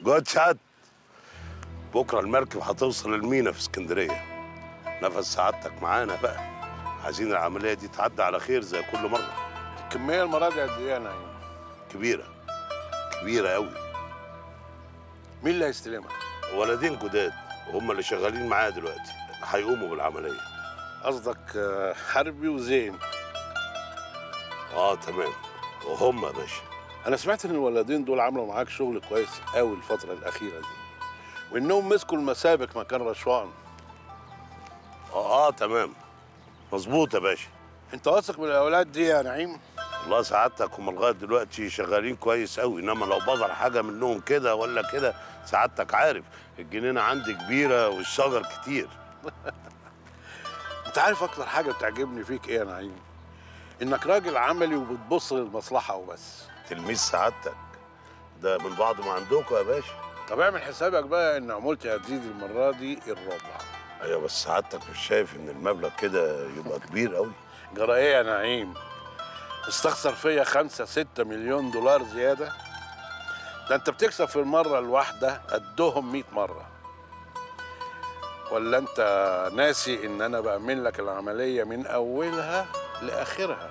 جود شات بكره المركب هتوصل المينا في اسكندريه نفس سعادتك معانا بقى عايزين العمليه دي تعدي على خير زي كل مره الكميه المره دي قد ايه يا نعيم كبيره كبيره قوي مين اللي هيستلمها ولدين جداد وهم اللي شغالين معايا دلوقتي هيقوموا بالعمليه قصدك آه، حربي وزين اه تمام وهم يا باشا انا سمعت ان الولدين دول عملوا معاك شغل كويس قوي الفتره الاخيره دي وانهم مسكوا المسابق مكان رشوان اه اه تمام مظبوط يا باشا انت واثق من الاولاد دي يا نعيم والله سعادتك هم لغايه دلوقتي شغالين كويس قوي انما لو بظهر حاجه منهم كده ولا كده سعادتك عارف الجنينه عندي كبيره والشجر كتير انت عارف اكتر حاجه بتعجبني فيك ايه يا نعيم انك راجل عملي وبتبص للمصلحه وبس تلميذ سعادتك ده من بعض ما عندكم يا باشا طب اعمل حسابك بقى ان عمولتي هتزيد المره دي الربع ايوه بس سعادتك مش شايف ان المبلغ كده يبقى كبير قوي جرى ايه يا نعيم استخسر فيا خمسة ستة مليون دولار زيادة ده انت بتكسب في المرة الواحدة قدهم مئة مرة ولا انت ناسي ان انا بأمن لك العملية من اولها لاخرها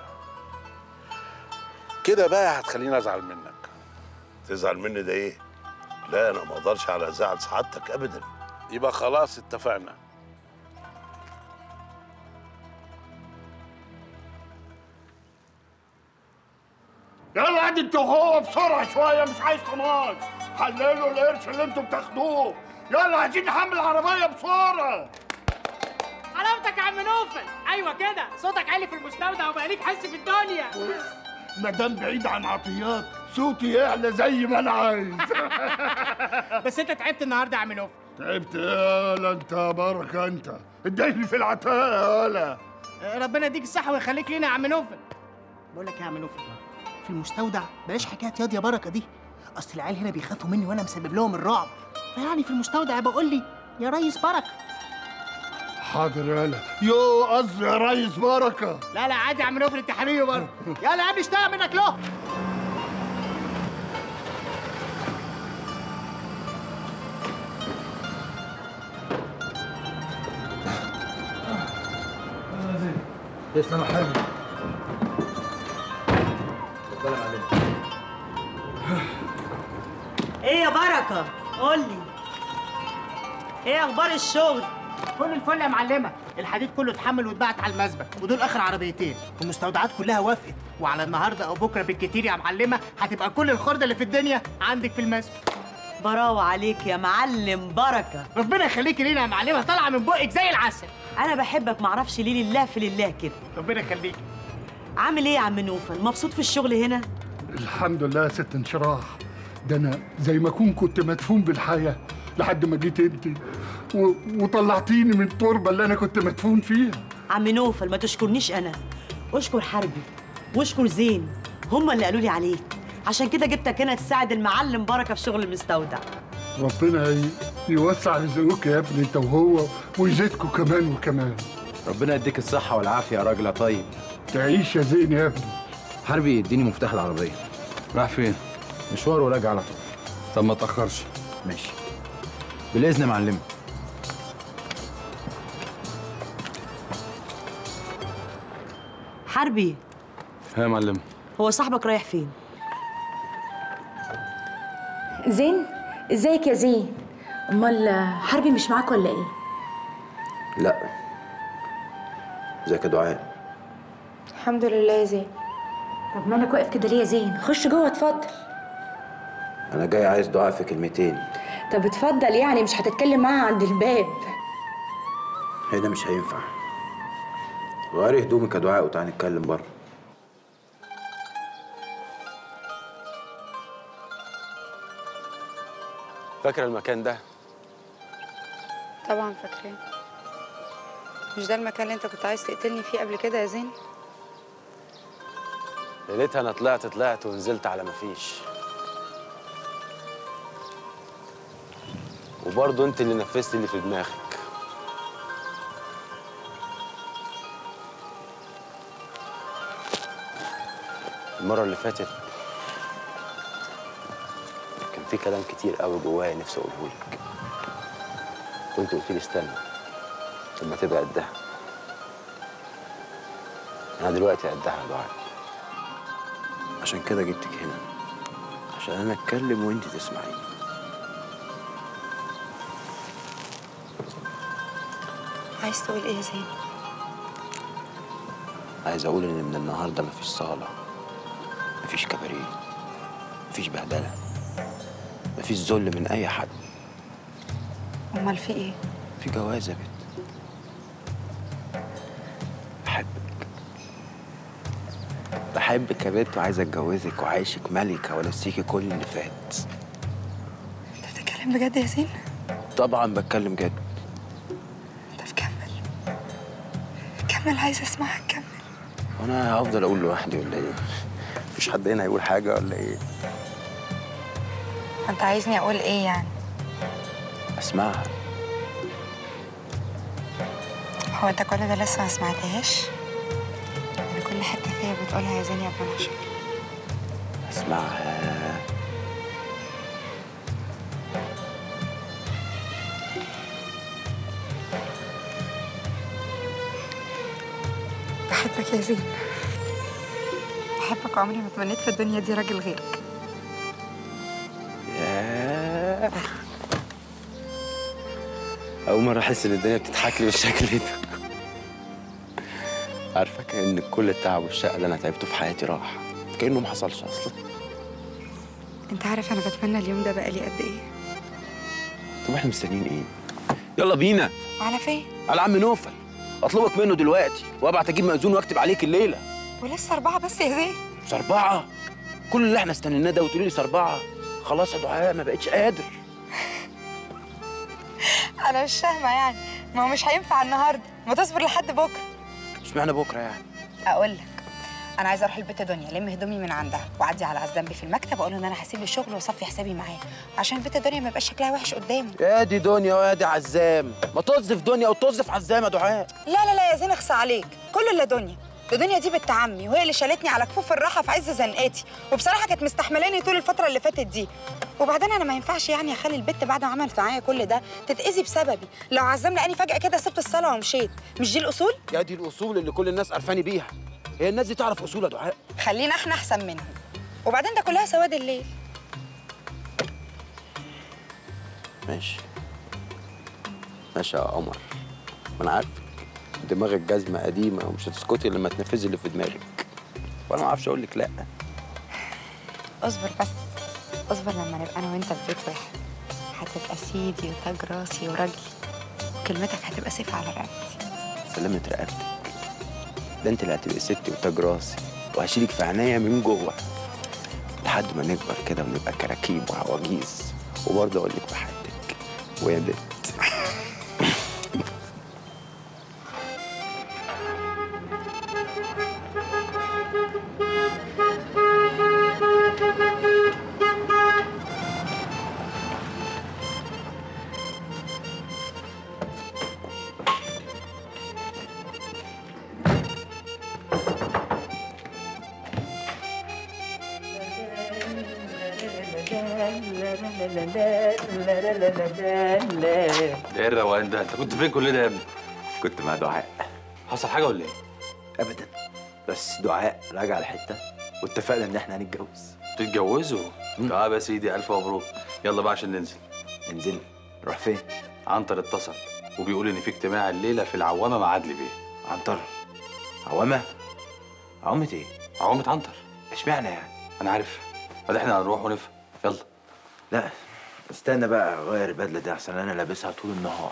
كده بقى هتخليني ازعل منك تزعل مني ده ايه لا انا ما اقدرش على زعل سعادتك ابدا يبقى خلاص اتفقنا يلا عد انتوا هو بسرعه شويه مش عايز طماش حللوا القرش اللي انتوا بتاخدوه يلا عايزين نحمل العربيه بسرعه حلاوتك يا عم نوفل ايوه كده صوتك عالي في المستودع وبقى ليك حس في الدنيا ما دام بعيد عن عطيات صوتي يعلى زي ما انا عايز بس انت تعبت النهارده يا عم نوفل تعبت يالا انت يا بركه انت اديني في العتاقه يالا ربنا يديك الصحه ويخليك لينا يا عم نوفل بقول لك إيه يا عم نوفل في المستودع بلاش حكايه ياض يا بركه دي اصل العيال هنا بيخافوا مني وانا مسبب لهم الرعب فيعني في المستودع بقول لي يا ريس بركه حاضر يالا يو قصدي يا ريس بركه لا لا عادي يا عم نوفل انت حبيبي برضه يلا يا ابني اشتغل منك له تسلم يا حبيبي اتفضل يا معلم ايه يا بركه قولي ايه اخبار الشغل فل الفل يا معلمه الحديد كله اتحمل واتبعت على المسبك ودول اخر عربيتين والمستودعات كلها وافقت وعلى النهارده او بكره بالكتير يا معلمه هتبقى كل الخرده اللي في الدنيا عندك في المسبك براوة عليك يا معلم بركه ربنا يخليكي لينا يا معلمه طالعه من بقك زي العسل انا بحبك معرفش ليه لله في لله كده ربنا يخليكي عامل ايه يا عم نوفل مبسوط في الشغل هنا الحمد لله يا ست انشراح ده انا زي ما اكون كنت مدفون بالحياه لحد ما جيت انت و... وطلعتيني من التربه اللي انا كنت مدفون فيها عم نوفل ما تشكرنيش انا اشكر حربي واشكر زين هما اللي قالوا لي عليك عشان كده جبتك هنا تساعد المعلم بركه في شغل المستودع ربنا ي... يوسع رزقك يا ابني انت وهو ويزيدكوا كمان وكمان ربنا يديك الصحة والعافية يا راجل يا طيب تعيش يا زين يا ابني حربي اديني مفتاح العربية راح فين؟ مشوار وراجع على طول طب ما تأخرش ماشي بالإذن يا معلم حربي ها يا معلم هو صاحبك رايح فين زين ازيك يا زين امال حربي مش معاك ولا ايه لا ازيك يا دعاء الحمد لله يا زين طب مالك واقف كده ليه يا زين خش جوه اتفضل أنا جاي عايز دعاء في كلمتين طب اتفضل يعني مش هتتكلم معاها عند الباب هنا مش هينفع غيري هدومك يا دعاء وتعالى نتكلم بره فاكر المكان ده؟ طبعا فاكراه مش ده المكان اللي انت كنت عايز تقتلني فيه قبل كده يا زين ليلتها أنا طلعت طلعت ونزلت على مفيش وبرضه أنت اللي نفذت اللي في دماغك المرة اللي فاتت كان في كلام كتير قوي جوايا نفسي اقوله لك وانت قلت لي استنى لما تبقى قدها انا دلوقتي قدها يا دعاء عشان كده جبتك هنا عشان انا اتكلم وانت تسمعيني عايز تقول ايه يا زين عايز اقول ان من النهارده مفيش صاله مفيش كباريه مفيش بهدله مفيش ذل من اي حد امال في ايه في جواز يا بنت بحبك بحبك يا بنت وعايز اتجوزك وعايشك ملكه وانسيكي كل اللي فات انت بتتكلم بجد يا زين طبعا بتكلم جد طب كمل كمل عايز اسمعك كمل وانا هفضل اقول لوحدي ولا ايه مفيش حد هنا هيقول حاجه ولا ايه انت عايزني اقول ايه يعني اسمعها هو انت كل ده لسه ما سمعتهاش انا كل حته فيا بتقولها يا زين يا ابن العشر اسمعها بحبك يا زين بحبك وعمري ما تمنيت في الدنيا دي راجل غيرك ياه أول مرة أحس إن الدنيا بتضحك لي بالشكل ده عارفة كأن كل التعب والشقة اللي أنا تعبته في حياتي راح كأنه ما حصلش أصلا انت عارف انا بتمنى اليوم ده بقالي قد ايه طب إحنا مستنيين إيه؟ يلا بينا على فين على عم نوفل أطلبك منه دلوقتي وأبعت أجيب مأذون وأكتب عليك الليلة ولسه اربعه بس يا زين سربعة كل اللي إحنا استنيناه ده وتقولي لي سربعة خلاص يا دعاء ما بقتش قادر انا مش فاهمه يعني ما هو مش هينفع النهارده ما تصبر لحد بكره اشمعنى بكرة يعني؟ اقول لك انا عايزه اروح البيت دنيا الم هدومي من عندها واعدي على عزامبي في المكتب واقول له ان انا هسيب الشغل واصفي حسابي معاه عشان البيت دنيا ما يبقاش شكلها وحش قدامه يا دي دنيا ويا دي عزام ما تصف دنيا وتصف عزام يا دعاء لا لا لا يا زين اخصى عليك كل اللي دنيا ده دنيا دي بنت عمي وهي اللي شالتني على كفوف الراحه في عز زنقاتي وبصراحه كانت مستحملاني طول الفتره اللي فاتت دي وبعدين انا ما ينفعش يعني اخلي البت بعد ما عملت معايا كل ده تتاذي بسببي لو عزام لقاني فجاه كده سبت الصلاه ومشيت مش دي الاصول يا دي الاصول اللي كل الناس عارفاني بيها هي الناس دي تعرف اصول يا دعاء خلينا احنا احسن منهم وبعدين ده كلها سواد الليل ماشي ماشي يا قمر ما انا عارفك دماغك جزمه قديمه ومش هتسكتي لما تنفذي اللي في دماغك وانا ما اعرفش اقول لك لا اصبر بس اصبر لما نبقى انا وانت في بيت واحد هتبقى سيدي وتاج راسي وراجلي وكلمتك هتبقى سيف على رقبتي سلامة رقبتك ده انت اللي هتبقي ستي وتاج راسي وهشيلك في عينيا من جوه لحد ما نكبر كده ونبقى كراكيب وعواجيز وبرضه اقول لك بحبك ويا بنت ده ايه الروقان ده؟ انت كنت فين كل ده يا ابني؟ كنت مع دعاء حصل حاجه ولا ايه؟ ابدا بس دعاء راجع الحته واتفقنا ان احنا هنتجوز تتجوزوا؟ طب يا سيدي الف مبروك يلا بقى عشان ننزل ننزل نروح فين؟ عنتر اتصل وبيقول ان في اجتماع الليله في العوامه مع عدلي بيه عنتر عوامه عوامه ايه؟ عوامه عنتر اشمعنى يعني؟ انا عارف بعد احنا هنروح ونفهم يلا لا استنى بقى اغير البدله دي احسن انا لابسها طول النهار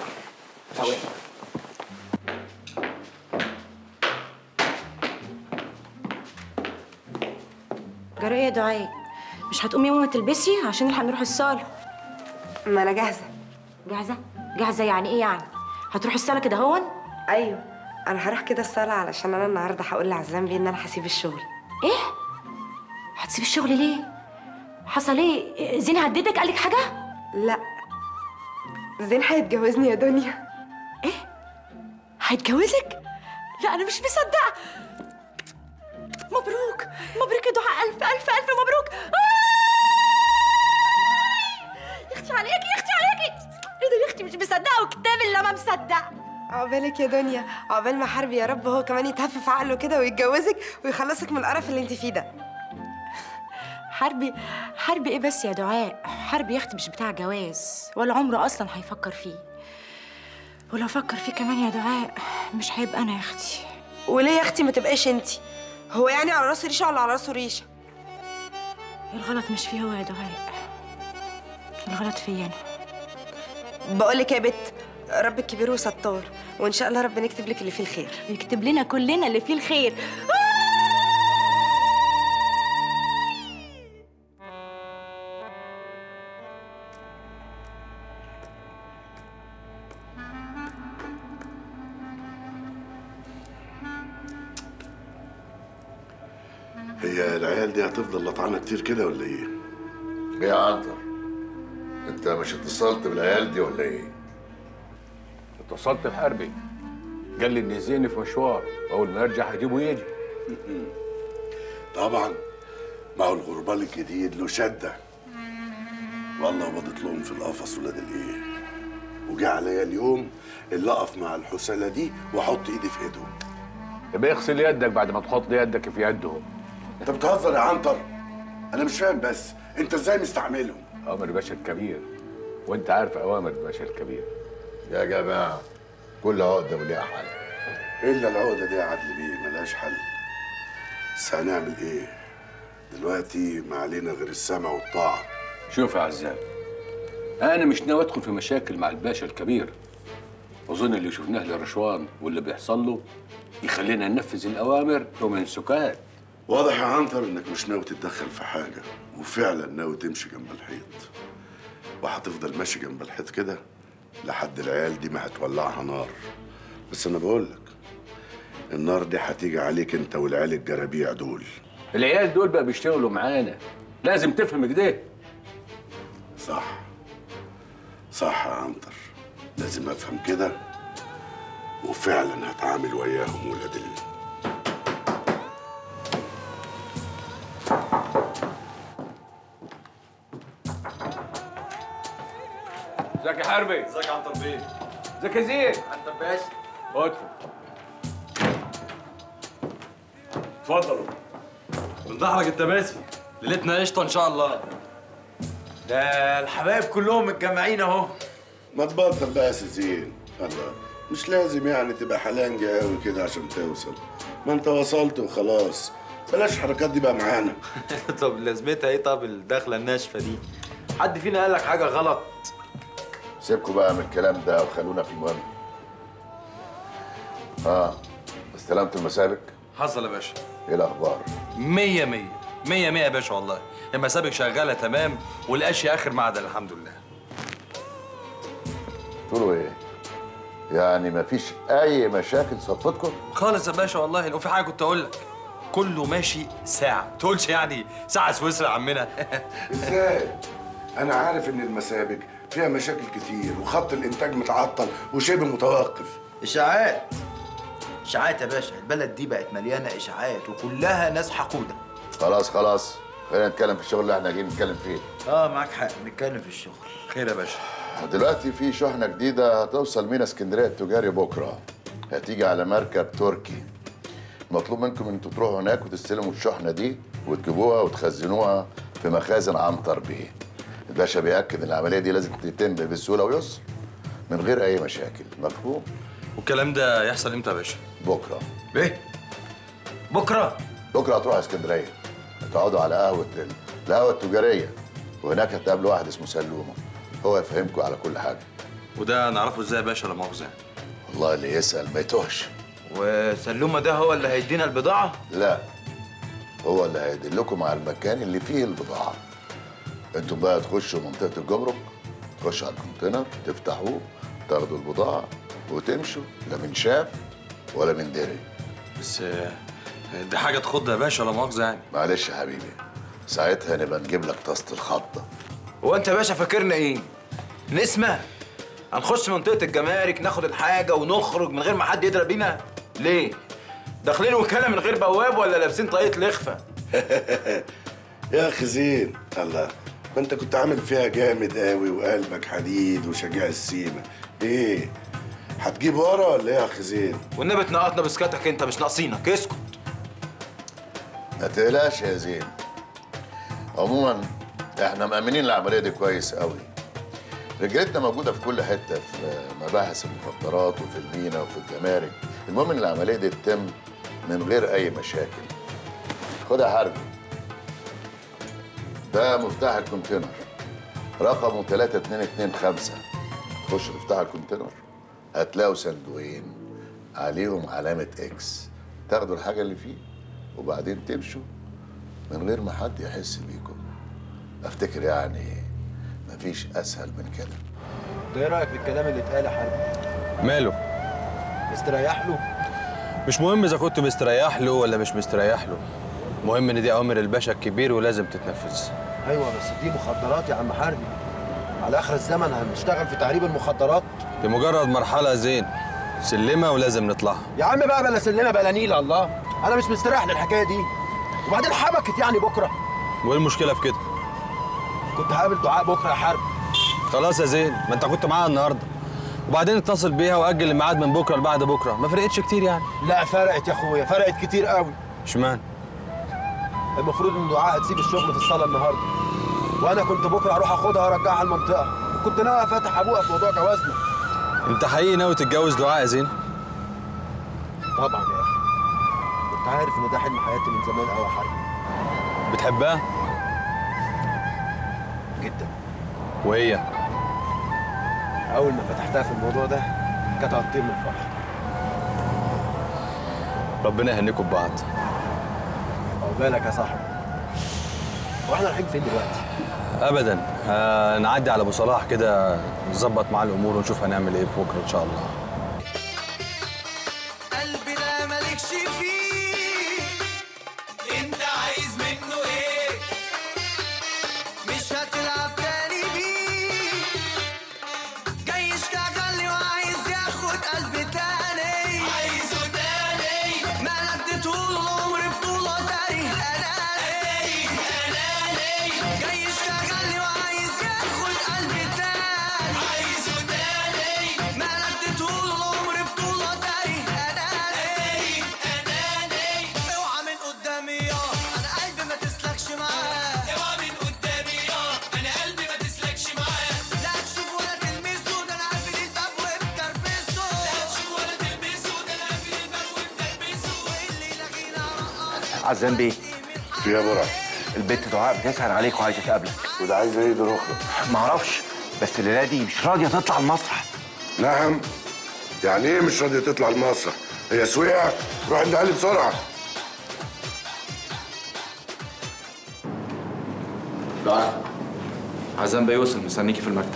جرى ايه يا دعاء مش هتقومي يوم ما تلبسي عشان نلحق نروح الصاله ما انا جاهزه جاهزه جاهزه يعني ايه يعني هتروحي الصاله كده هون ايوه انا هروح كده الصاله علشان انا النهارده هقول لعزام بيه ان انا هسيب الشغل ايه هتسيبي الشغل ليه حصل ايه زين هددك قالك حاجه لا زين هيتجوزني يا دنيا هيتجوزك لا انا مش مصدقه مبروك مبروك يا دعاء الف الف الف مبروك اختي عليكي يا اختي عليكي ايه ده يا اختي مش مصدقه وكتاب اللي ما مصدقه عقبالك يا دنيا عقبال ما حربي يا رب هو كمان يتهفف عقله كده ويتجوزك ويخلصك من القرف اللي انت فيه ده حربي حربي ايه بس يا دعاء حربي يا اختي مش بتاع جواز ولا عمره اصلا هيفكر فيه ولو فكر فيه كمان يا دعاء مش هيبقى انا يا اختي وليه يا اختي ما تبقاش انت هو يعني على راسه ريشه ولا على راسه ريشه الغلط مش فيه هو يا دعاء الغلط فيا انا بقول لك يا بت ربك كبير وستار وان شاء الله ربنا يكتب لك اللي فيه الخير يكتب لنا كلنا اللي فيه الخير هي العيال دي هتفضل لطعانه كتير كده ولا ايه؟ ايه يا عنتر انت مش اتصلت بالعيال دي ولا ايه؟ اتصلت بحربي قال لي ان زيني في مشوار واول ما يرجع هجيبه يجي طبعا ما هو الغربال الجديد له شده والله وبضت لهم في القفص ولاد الايه وجه عليا اليوم اللي اقف مع الحسالة دي واحط ايدي في ايدهم يبقى اغسل يدك بعد ما تحط يدك في يدهم انت بتهزر يا عنتر انا مش فاهم بس انت ازاي مستعملهم اوامر باشا الكبير وانت عارف اوامر باشا الكبير يا جماعه كل عقده وليها حل الا العقده دي يا عدل بيه ملهاش حل بس هنعمل ايه دلوقتي ما علينا غير السمع والطاعه شوف يا عزام انا مش ناوي ادخل في مشاكل مع الباشا الكبير اظن اللي شفناه لرشوان واللي بيحصل له يخلينا ننفذ الاوامر ومن سكات واضح يا عنتر انك مش ناوي تتدخل في حاجه وفعلا ناوي تمشي جنب الحيط وهتفضل ماشي جنب الحيط كده لحد العيال دي ما هتولعها نار بس انا بقول لك النار دي هتيجي عليك انت والعيال الجرابيع دول العيال دول بقى بيشتغلوا معانا لازم تفهم كده صح صح يا عنتر لازم افهم كده وفعلا هتعامل وياهم ولاد ال- ازيك يا حربي ازيك يا عنتر بيه ازيك يا زين عنتر باشا ادخل اتفضلوا من ظهرك التماسي ليلتنا قشطه ان شاء الله ده الحبايب كلهم متجمعين اهو ما تبطل بقى يا سي زين الله مش لازم يعني تبقى حلانجي قوي كده عشان توصل ما انت وصلت وخلاص بلاش الحركات دي بقى معانا طب لازمتها ايه طب الدخله الناشفه دي حد فينا قال لك حاجه غلط سيبكوا بقى من الكلام ده وخلونا في المهم اه استلمت المسابق حصل يا باشا ايه الاخبار مية مية مية مية يا باشا والله المسابق شغالة تمام والأشياء آخر معدل الحمد لله تقولوا ايه يعني مفيش اي مشاكل صفتكم خالص يا باشا والله لو في حاجة كنت أقول لك كله ماشي ساعة تقولش يعني ساعة سويسرا يا عمنا ازاي انا عارف ان المسابق فيها مشاكل كتير وخط الانتاج متعطل وشبه متوقف اشاعات اشاعات يا باشا البلد دي بقت مليانه اشاعات وكلها ناس حقوده خلاص خلاص خلينا نتكلم في الشغل اللي احنا جايين نتكلم فيه اه معاك حق نتكلم في الشغل خير يا باشا دلوقتي في شحنه جديده هتوصل مينا اسكندريه التجاري بكره هتيجي على مركب تركي مطلوب منكم ان انتوا تروحوا هناك وتستلموا الشحنه دي وتجيبوها وتخزنوها في مخازن عنتر بيه الباشا بيأكد ان العمليه دي لازم تتم بسهوله ويسر من غير اي مشاكل مفهوم والكلام ده يحصل امتى يا باشا؟ بكره ايه بكره بكره هتروحوا اسكندريه هتقعدوا على قهوه ال- القهوه التجاريه وهناك هتقابلوا واحد اسمه سلومه هو يفهمكم على كل حاجه وده نعرفه ازاي يا باشا لا مؤاخذة يعني؟ والله اللي يسأل ما يتوهش وسلومه ده هو اللي هيدينا البضاعه لا هو اللي هيدلكم على المكان اللي فيه البضاعة انتوا بقى تخشوا منطقة الجمرك تخشوا على الكونتينر تفتحوه تاخدوا البضاعة وتمشوا لا من شاف ولا من دري بس آه، دي حاجة تخض يا باشا لا مؤاخذة يعني معلش يا حبيبي ساعتها نبقى نجيب لك طاسة الخطة هو انت يا باشا فاكرنا ايه نسمه هنخش منطقه الجمارك ناخد الحاجه ونخرج من غير ما حد يضرب بينا ليه داخلين وكاله من غير بواب ولا لابسين طاقية لخفه يا اخي زين الله ما انت كنت عامل فيها جامد قوي وقلبك حديد وشجاع السيمه ايه هتجيب ورا ولا ايه يا اخي زين والنبي تنقطنا بسكاتك انت مش ناقصينك اسكت ما تقلقش يا زين عموما احنا مأمنين العملية دي كويس قوي رجالتنا موجودة في كل حتة في مباحث المخدرات وفي المينا وفي الجمارك المهم ان العملية دي تتم من غير أي مشاكل خد يا حربي ده مفتاح الكونتينر رقمه 3225 تخش تفتح الكونتينر هتلاقوا صندوقين عليهم علامة اكس تاخدوا الحاجة اللي فيه وبعدين تمشوا من غير ما حد يحس بيكم افتكر يعني مفيش اسهل من كده ده ايه رايك في الكلام اللي اتقال يا حربي ماله مستريح له مش مهم اذا كنت مستريح له ولا مش مستريح له المهم ان دي اوامر الباشا الكبير ولازم تتنفذ ايوه بس دي مخدرات يا عم حربي على اخر الزمن هنشتغل في تعريب المخدرات دي مجرد مرحله زين سلمه ولازم نطلعها يا عم بقى بلا سلمه بلا نيله الله انا مش مستريح للحكايه دي وبعدين حبكت يعني بكره وايه المشكله في كده كنت هقابل دعاء بكره يا حربي خلاص يا زين ما انت كنت معاها النهارده وبعدين اتصل بيها واجل الميعاد من بكره لبعد بكره ما فرقتش كتير يعني لا فرقت يا اخويا فرقت كتير قوي اشمعنى المفروض ان دعاء هتسيب الشغل في الصاله النهارده وانا كنت بكره اروح اخدها ارجعها المنطقه وكنت ناوي افتح ابوها في موضوع جوازنا انت حقيقي ناوي تتجوز دعاء يا زين طبعا يا اخي كنت عارف ان ده حلم حياتي من زمان قوي يا حربي بتحبها جدا وهي اول ما فتحتها في الموضوع ده كانت هتطير من الفرح ربنا يهنيكم ببعض عقبالك يا صاحبي واحنا رايحين فين دلوقتي ابدا هنعدي على ابو صلاح كده نظبط معاه الامور ونشوف هنعمل ايه بكره ان شاء الله قلبي ده مالكش فيه انت عايز منه ايه مش هتلعب تاني بيه جاي يشتغل لي وعايز ياخد قلبي تاني عايزه تاني ما اديته العمر بطولة تاني اناني اناني جاي يشتغل لي وعايز ياخد قلبي تاني عايزه تاني ما اديته العمر بطولة تاني اناني اناني اوعى من قدامي يا انا قلبي ما تسلكش معاه اوعى من قدامي يا انا قلبي ما تسلكش معاه لا تشوف ولا تلمسه ده انا قافل الباب وبتربسه لا تشوف ولا تلمسه ده انا قافل الباب وبتربسه واللي لاغينا رقص عزام بيه في يا برع البت دعاء بتسأل عليك وعايزه تقابلك وده عايزه ايه ده اخرى معرفش بس الليله دي مش راضيه تطلع المسرح نعم يعني ايه مش راضيه تطلع المسرح هي سويعه روح عند علي بسرعه دعاء عزام بيه وصل مستنيكي في المكتب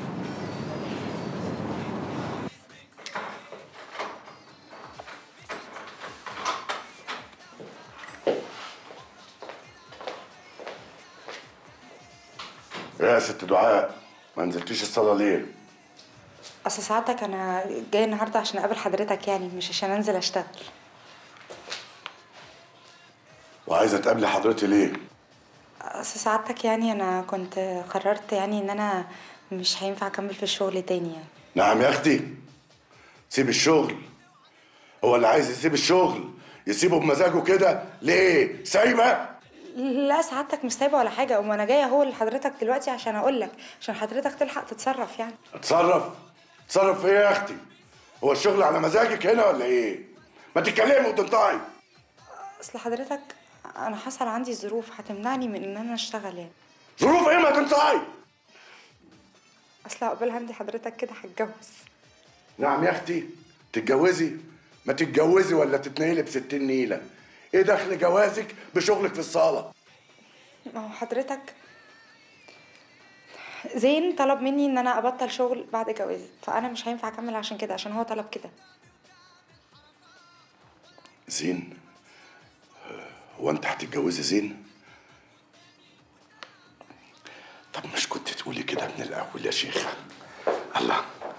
يا ست دعاء ما نزلتيش الصاله ليه اصل ساعتك انا جاي النهارده عشان اقابل حضرتك يعني مش عشان انزل اشتغل وعايزه تقابلي حضرتي ليه اصل سعادتك يعني انا كنت قررت يعني ان انا مش هينفع اكمل في الشغل تاني يعني نعم يا اختي سيب الشغل هو اللي عايز يسيب الشغل يسيبه بمزاجه كده ليه سايبه لا سعادتك مش سايبه ولا حاجه وما انا جايه اهو لحضرتك دلوقتي عشان اقول لك عشان حضرتك تلحق تتصرف يعني اتصرف اتصرف في ايه يا اختي هو الشغل على مزاجك هنا ولا ايه ما تتكلمي وتنطقي اصل حضرتك انا حصل عندي ظروف هتمنعني من ان انا اشتغل يعني ظروف ايه ما تنطقي اصل عقبال عندي حضرتك كده هتجوز نعم يا اختي تتجوزي ما تتجوزي ولا تتنيلي بستين نيله ايه دخل جوازك بشغلك في الصاله ما هو حضرتك زين طلب مني ان انا ابطل شغل بعد جوازي فانا مش هينفع اكمل عشان كده عشان هو طلب كده زين هو انت هتتجوزي زين طب مش كنت تقولي كده من الاول يا شيخه الله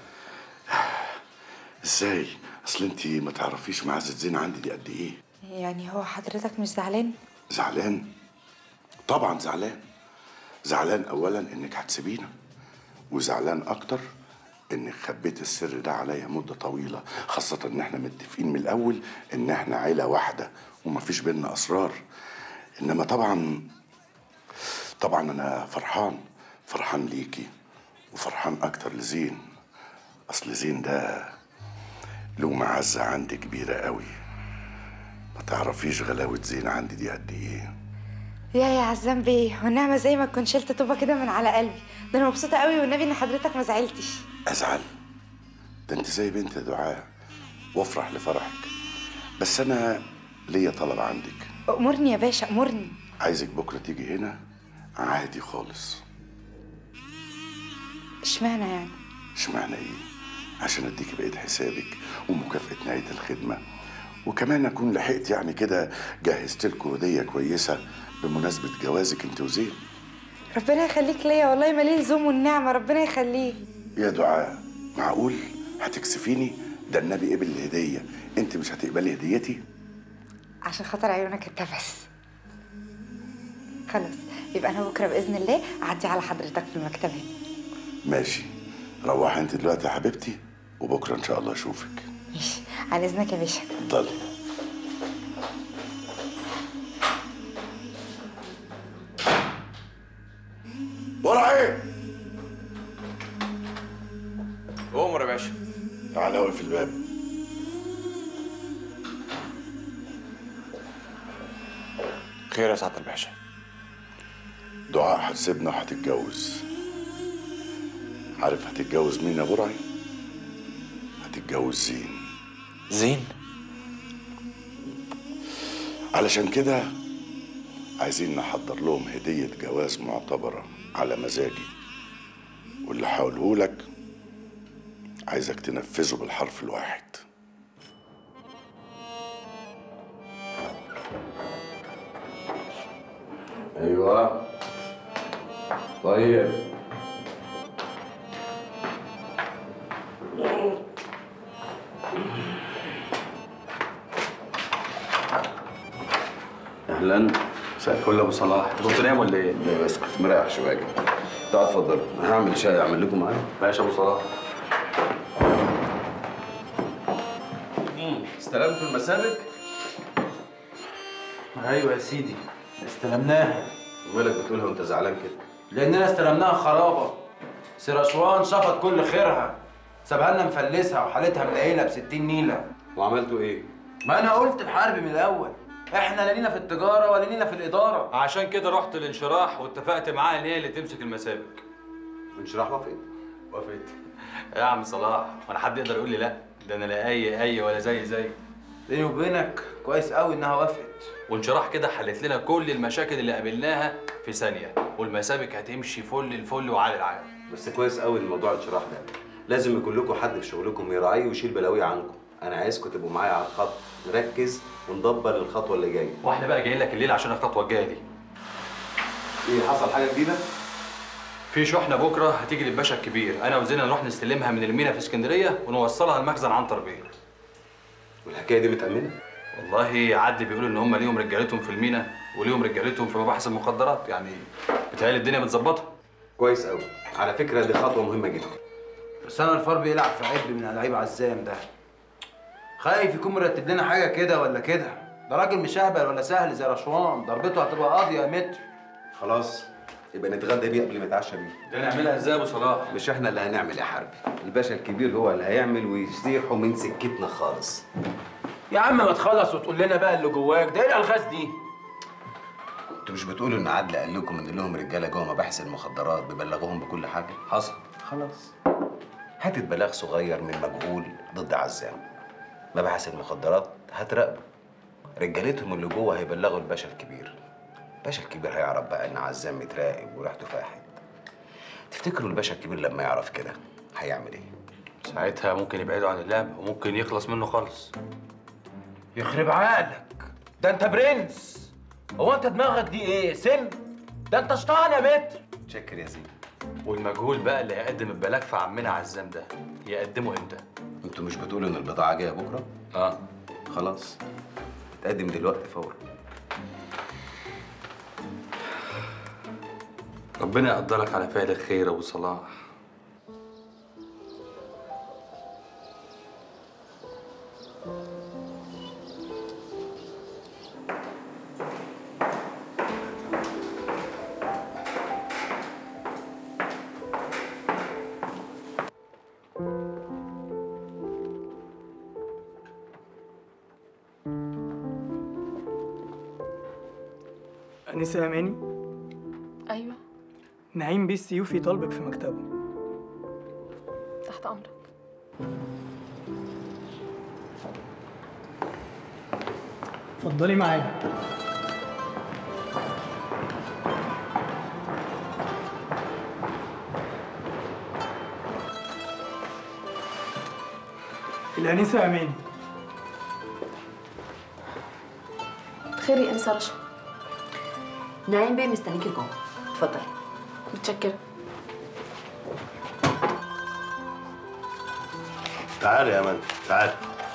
ازاي اصل انت ما تعرفيش معزه زين عندي دي قد ايه يعني هو حضرتك مش زعلان زعلان طبعا زعلان زعلان اولا انك هتسيبينا وزعلان اكتر انك خبيت السر ده عليا مده طويله خاصه ان احنا متفقين من الاول ان احنا عيله واحده ومفيش بينا اسرار انما طبعا طبعا انا فرحان فرحان ليكي وفرحان اكتر لزين اصل زين ده له معزه عندي كبيره قوي ما تعرفيش غلاوه زين عندي دي قد ايه يا يا عزام بيه والنعمة زي ما تكون شلت طوبة كده من على قلبي ده أنا مبسوطة قوي والنبي إن حضرتك ما زعلتش ازعل ده انت زي بنت دعاء وافرح لفرحك بس انا ليا طلب عندك أمرني يا باشا أمرني عايزك بكره تيجي هنا عادي خالص اشمعنى يعني اشمعنى ايه عشان اديكي بقيت حسابك ومكافاه نهايه الخدمه وكمان اكون لحقت يعني كده جهزت لكم هديه كويسه بمناسبه جوازك انت وزين ربنا يخليك ليا والله مالي لزوم والنعمة ربنا يخليك يا دعاء معقول هتكسفيني ده النبي قبل الهديه انت مش هتقبلي هديتي عشان خاطر عيونك انت بس خلاص يبقى أنا بكرة بإذن الله أعدي على حضرتك في المكتب هنا ماشي روحي انت دلوقتي يا حبيبتي وبكره ان شاء الله اشوفك ماشي على إذنك يا باشا اتفضلي ورا ايه امر يا باشا تعالى واقف الباب خير يا سعاده الباشا دعاء هتسيبنا وهتتجوز عارف هتتجوز مين يا برعي هتتجوز زين زين علشان كده عايزين نحضر لهم هدية جواز معتبرة على مزاجي واللي هقوله لك عايزك تنفذه بالحرف الواحد ايوه طيب اهلا مساء الفل يا ابو صلاح كنت نايم ولا ايه؟ لا بس كنت مريح شويه تعال اتفضل انا هعمل شاي اعمل لكم معايا ماشي يا ابو صلاح استلمتوا المسابق؟ ايوه يا سيدي استلمناها ومالك بتقولها وانت زعلان كده لاننا استلمناها خرابه سير اسوان شفط كل خيرها سابها لنا مفلسها وحالتها منيله ب 60 نيله وعملتوا ايه؟ ما انا قلت الحرب من الاول احنا لا لينا في التجاره ولا لينا في الاداره عشان كده رحت الانشراح واتفقت معاها ان هي اللي تمسك المسابق انشراح وافقت وافقت يا عم صلاح وانا حد يقدر يقول لي لا ده انا لا اي اي ولا زي زي بيني وبينك كويس قوي انها وافقت وانشراح كده حلت لنا كل المشاكل اللي قابلناها في ثانيه والمسابق هتمشي فل الفل وعلى العال بس كويس قوي الموضوع الشراح ده لازم يكون لكم حد في شغلكم يراعيه ويشيل بلاوي عنكم انا عايزكم تبقوا معايا على الخط نركز وندبر الخطوه اللي جايه واحنا بقى جايين لك الليل عشان الخطوه الجايه دي ايه حصل حاجه جديده في شحنه بكره هتيجي للباشا الكبير انا وزينه نروح نستلمها من المينا في اسكندريه ونوصلها المخزن عنتر بيه والحكايه دي متامنه والله عدلي بيقول ان هم ليهم رجالتهم في المينا وليهم رجالتهم في مباحث المخدرات يعني بتهيألي الدنيا متظبطه كويس قوي على فكره دي خطوه مهمه جدا بس انا الفار بيلعب في عبء من لعيب عزام ده خايف يكون مرتب لنا حاجه كده ولا كده ده راجل مش اهبل ولا سهل زي رشوان ضربته هتبقى قاضيه يا متر خلاص يبقى نتغدى بيه قبل ما نتعشى بيه ده نعملها ازاي يا ابو صلاح مش احنا اللي هنعمل يا حربي الباشا الكبير هو اللي هيعمل ويزيحوا من سكتنا خالص يا عم ما تخلص وتقول لنا بقى اللي جواك ده ايه الالغاز دي انتوا مش بتقولوا ان عدل قال لكم ان لهم رجاله جوه مباحث المخدرات بيبلغوهم بكل حاجه حصل خلاص هاتت بلاغ صغير من مجهول ضد عزام مباحث المخدرات هتراقبه رجالتهم اللي جوه هيبلغوا الباشا الكبير الباشا الكبير هيعرف بقى ان عزام متراقب وريحته فاحت تفتكروا الباشا الكبير لما يعرف كده هيعمل ايه ساعتها ممكن يبعدوا عن اللعب وممكن يخلص منه خالص يخرب عقلك ده انت برنس هو انت دماغك دي ايه سن ده انت شطان يا متر شكر يا زين والمجهول بقى اللي هيقدم البلاغ في عمنا عزام ده يقدمه امتى انتوا مش بتقولوا ان البضاعه جايه بكره اه خلاص تقدم دلوقتي فورا ربنا يقدرك على فعل الخير يا ابو صلاح أنسة أماني ايوه نعيم بيه السيوفي طالبك في مكتبه تحت امرك اتفضلي معايا الأنسة أماني خير يا انسه رشا نعيم بيه مستنيكي جوه اتفضلي متشكره تعالي يا مان تعالي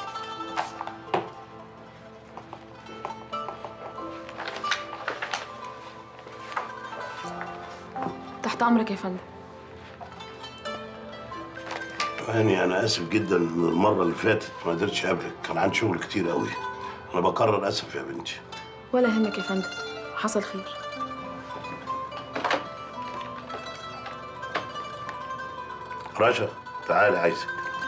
تحت امرك يا فندم يعني انا اسف جدا من المره اللي فاتت ما قدرتش اقابلك كان عندي شغل كتير قوي انا بكرر اسف يا بنتي ولا يهمك يا فندم حصل خير رشا تعالي عايزك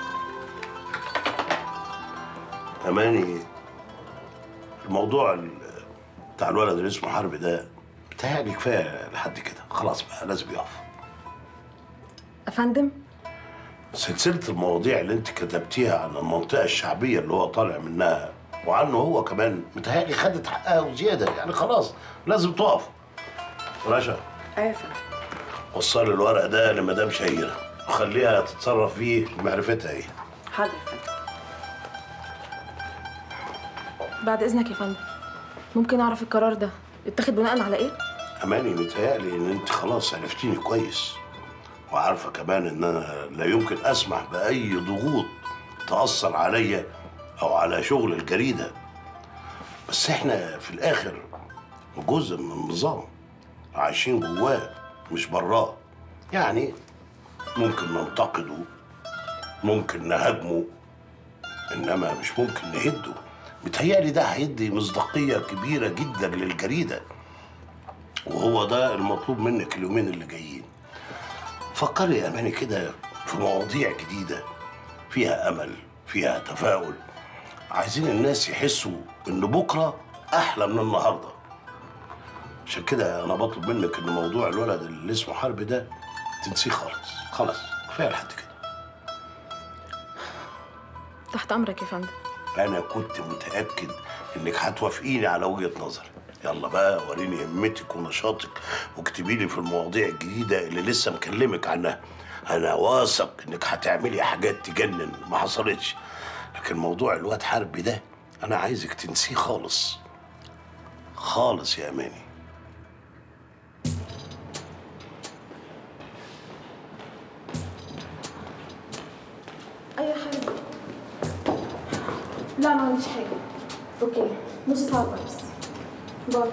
اماني الموضوع ال- بتاع الولد اللي اسمه حرب ده بتهيألي كفايه لحد كده خلاص بقى لازم يقف افندم سلسله المواضيع اللي انت كتبتيها عن المنطقه الشعبيه اللي هو طالع منها وعنه هو كمان متهيألي خدت حقها وزياده يعني خلاص لازم تقف رشا ايوه يا فندم وصلي الورق ده لمدام شهيره وخليها تتصرف فيه بمعرفتها ايه حاضر يا فندم بعد اذنك يا فندم ممكن اعرف القرار ده اتاخد بناء على ايه اماني متهيألي ان انت خلاص عرفتيني كويس وعارفه كمان ان انا لا يمكن اسمح باي ضغوط تاثر عليا او على شغل الجريده بس احنا في الاخر جزء من النظام عايشين جواه مش براه يعني ممكن ننتقده ممكن نهاجمه انما مش ممكن نهده متهيألي ده هيدي مصداقيه كبيره جدا للجريده وهو ده المطلوب منك اليومين اللي جايين فكري يا اماني كده في مواضيع جديده فيها امل فيها تفاؤل عايزين الناس يحسوا ان بكره احلى من النهارده عشان كده انا بطلب منك ان موضوع الولد اللي اسمه حرب ده تنسيه خالص خلاص كفايه لحد كده تحت امرك يا فندم انا كنت متاكد انك هتوافقيني على وجهه نظري يلا بقى وريني همتك ونشاطك واكتبي لي في المواضيع الجديده اللي لسه مكلمك عنها انا واثق انك هتعملي حاجات تجنن ما حصلتش لكن موضوع الواد حربي ده انا عايزك تنسيه خالص خالص يا اماني اي حاجه لا ما عنديش حاجه اوكي نص ساعه بس باي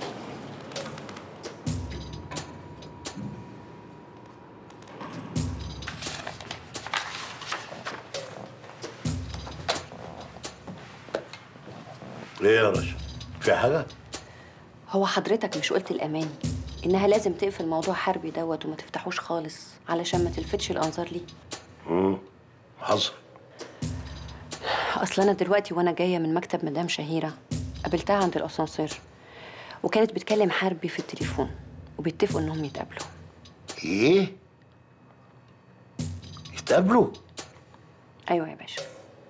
ايه يا رشا في حاجه هو حضرتك مش قلت الاماني انها لازم تقفل موضوع حربي دوت وما تفتحوش خالص علشان ما تلفتش الانظار ليه امم حصل اصل انا دلوقتي وانا جايه من مكتب مدام شهيره قابلتها عند الاسانسير وكانت بتكلم حربي في التليفون وبيتفقوا انهم يتقابلوا ايه يتقابلوا ايوه يا باشا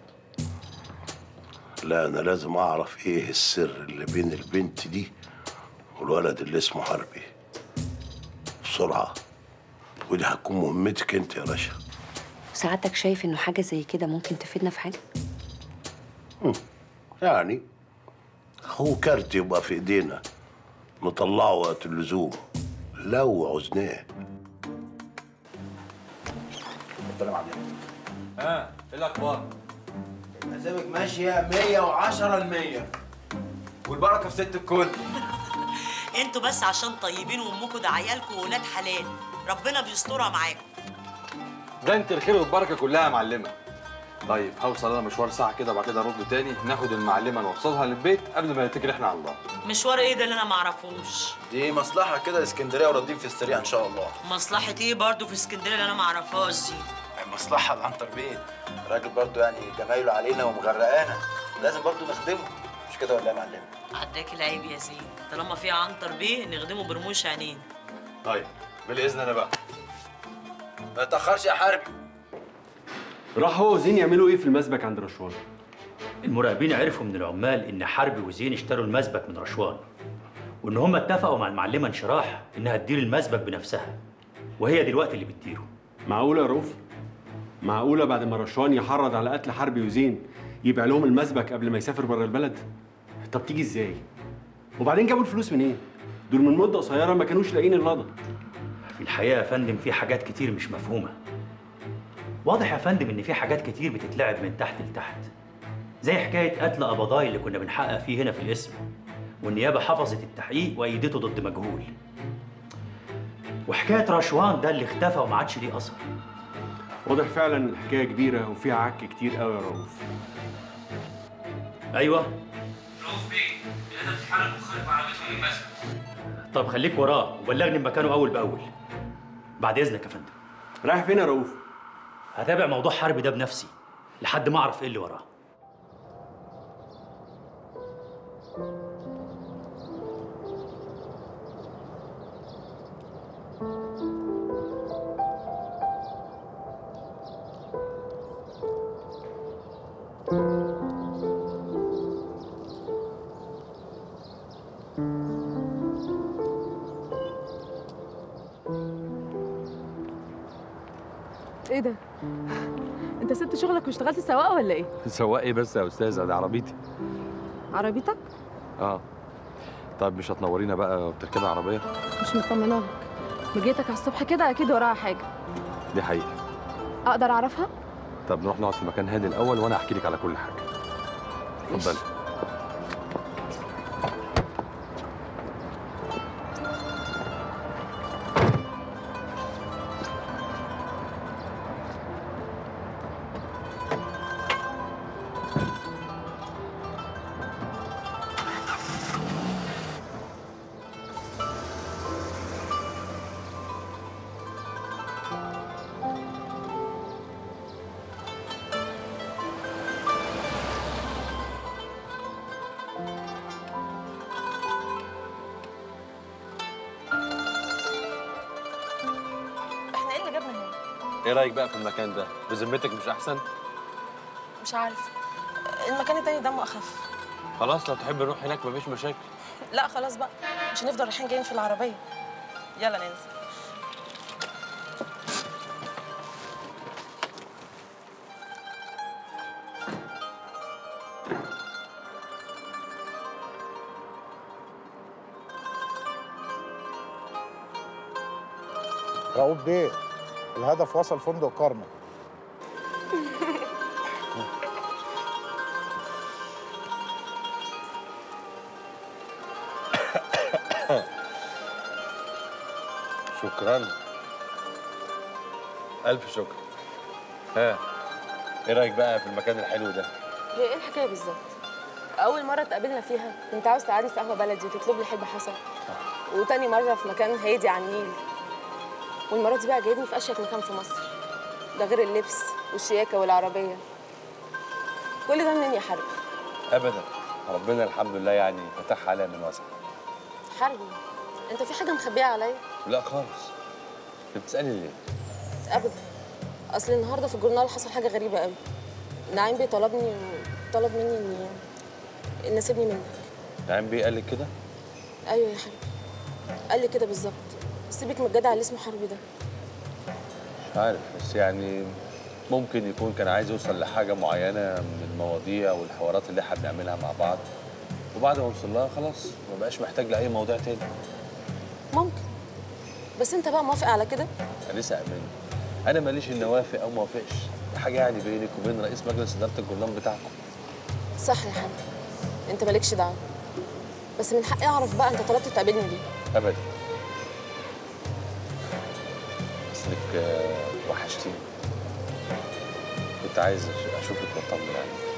لا انا لازم اعرف ايه السر اللي بين البنت دي والولد اللي اسمه حربي بسرعه ودي هتكون مهمتك انت يا رشا سعادتك شايف انه حاجه زي كده ممكن تفيدنا في حاجه هم. يعني هو كارت يبقى في ايدينا نطلعه وقت اللزوم لو عوزناه السلام عليكم ها ايه الاخبار مزامك ماشية 110 المية والبركة في ست الكل انتوا بس عشان طيبين وامكم ده عيالكم وولاد حلال ربنا بيسترها معاكم ده انت الخير والبركه كلها يا معلمه طيب هوصل انا مشوار ساعه كده وبعد كده ارد تاني ناخد المعلمه نوصلها للبيت قبل ما نتكل احنا على الله مشوار ايه ده اللي انا معرفوش دي مصلحة كده اسكندرية وردين في السريع إن شاء الله مصلحة ايه برضه في اسكندريه اللي انا معرفهاش دي مصلحة لعنتر بيه راجل برضو يعني جمايله علينا ومغرقانا لازم برضو نخدمه مش كده ولا يا معلم؟ عداك العيب يا زين طالما في عنتر بيه نخدمه برموش عينين طيب بالاذن انا بقى ما تأخرش يا حربي راح هو وزين يعملوا ايه في المسبك عند رشوان؟ المراقبين عرفوا من العمال ان حربي وزين اشتروا المسبك من رشوان وان هم اتفقوا مع المعلمه انشراح انها تدير المسبك بنفسها وهي دلوقتي اللي بتديره معقولة يا رؤوف؟ معقولة بعد ما رشوان يحرض على قتل حربي وزين يبيع لهم المسبك قبل ما يسافر بره البلد؟ طب تيجي ازاي؟ وبعدين جابوا الفلوس منين؟ دول من مدة قصيرة ما كانوش لاقيين اللضا في الحقيقه يا فندم في حاجات كتير مش مفهومه واضح يا فندم ان في حاجات كتير بتتلعب من تحت لتحت زي حكايه قتل قبضاي اللي كنا بنحقق فيه هنا في القسم والنيابه حفظت التحقيق وايدته ضد مجهول وحكايه رشوان ده اللي اختفى وما عادش ليه اثر واضح فعلا إن الحكاية كبيرة وفيها عك كتير قوي يا رؤوف ايوه رؤوف بيه الهدف في حالة مخالف عربيته من المسجد طب خليك وراه وبلغني مكانه اول باول بعد اذنك يا فندم رايح فين يا رؤوف هتابع موضوع حربي ده بنفسي لحد ما اعرف ايه اللي وراه ايه ده؟ انت سبت شغلك واشتغلت سواق ولا ايه؟ سواق ايه بس يا استاذه دي عربيتي عربيتك؟ اه طيب مش هتنورينا بقى وبتركبي عربيه مش مطمنه لك مجيتك على الصبح كده اكيد وراها حاجه دي حقيقه اقدر اعرفها؟ طب نروح نقعد في مكان هادي الاول وانا احكي لك على كل حاجه اتفضلي احنا ايه اللي جابنا هنا؟ ايه رايك بقى في المكان ده بذمتك مش احسن مش عارف المكان التاني دمه اخف خلاص لو تحب نروح هناك مفيش مشاكل لا خلاص بقى مش هنفضل رايحين جايين في العربيه يلا ننزل رؤوف بيه الهدف وصل فندق كارما شكرا الف شكر ها ايه رايك بقى في المكان الحلو ده هي ايه الحكايه بالظبط اول مره اتقابلنا فيها كنت عاوز تعالي في قهوه بلدي وتطلب لي حلبة حسن وتاني مره في مكان هادي على النيل والمره دي بقى جايبني في اشيك مكان في مصر ده غير اللبس والشياكه والعربيه كل ده منين يا حربي ابدا ربنا الحمد لله يعني فتح عليا من واسع حربي انت في حاجه مخبيها عليا لا خالص انت بتسالني ليه ابدا اصل النهارده في الجورنال حصل حاجه غريبه قوي نعيم بيه طلبني طلب مني اني ان اسيبني منك نعم بيه قال لك كده ايوه يا حبيبي قال لي كده بالظبط سيبك من الجدع اللي اسمه حربي ده مش عارف بس يعني ممكن يكون كان عايز يوصل لحاجه معينه من المواضيع والحوارات اللي احنا بنعملها مع بعض وبعد ما وصل لها خلاص ما بقاش محتاج لاي موضوع تاني ممكن بس انت بقى موافق على كده لسه امين انا ماليش اني اوافق او ما اوافقش دي حاجه يعني بينك وبين رئيس مجلس اداره الجرنان بتاعكم صح يا حبيبي انت مالكش دعوه بس من حقي اعرف بقى انت طلبت تقابلني ليه ابدا اصلك آه، وحشتيني كنت عايز أش- اشوفك واطمن عليك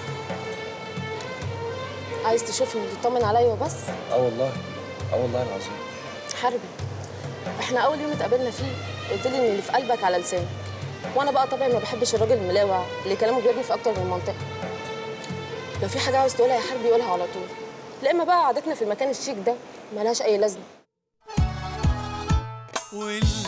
عايز تشوفني وتطمن عليا وبس اه والله اه والله العظيم حربي احنا اول يوم اتقابلنا فيه قلت لي ان اللي في قلبك على لسانك وانا بقى طبعا ما بحبش الراجل الملاوع اللي كلامه بيرمي في اكتر من منطقه لو في حاجه عاوز تقولها يا حربي قولها على طول لا اما بقى قعدتنا في المكان الشيك ده ملهاش اي لازمه